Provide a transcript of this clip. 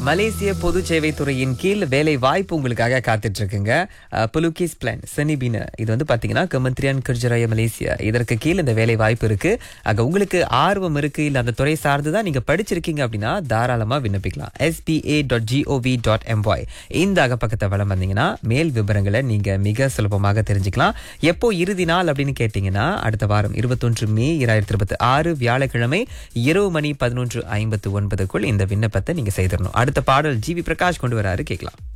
மலேசிய பொது சேவை துறையின் கீழ் வேலை வாய்ப்பு உங்களுக்காக காத்துட்டு இருக்குங்க புலுகிஸ் பிளான் செனிபின இது வந்து பாத்தீங்கன்னா கமந்திரியான் கிர்ஜராய மலேசியா இதற்கு கீழ் இந்த வேலை வாய்ப்பு இருக்கு ஆக உங்களுக்கு ஆர்வம் இருக்கு இல்ல அந்த துறை சார்ந்து தான் நீங்க படிச்சிருக்கீங்க அப்படின்னா தாராளமா விண்ணப்பிக்கலாம் SBA dot GOV dot MY இந்த அகப்பக்கத்தை வளம் வந்தீங்கன்னா மேல் விவரங்களை நீங்க மிக சுலபமாக தெரிஞ்சுக்கலாம் எப்போ இறுதி நாள் அப்படின்னு கேட்டீங்கன்னா அடுத்த வாரம் இருபத்தொன்று மே இரண்டாயிரத்தி இருபத்தி ஆறு வியாழக்கிழமை இரவு மணி பதினொன்று ஐம்பத்து ஒன்பதுக்குள் இந்த விண்ணப்பத்தை நீங்க செய்திடணும் அடுத்த பாடல் ஜிவி பிரகாஷ் கொண்டு வராரு கேட்கலாம்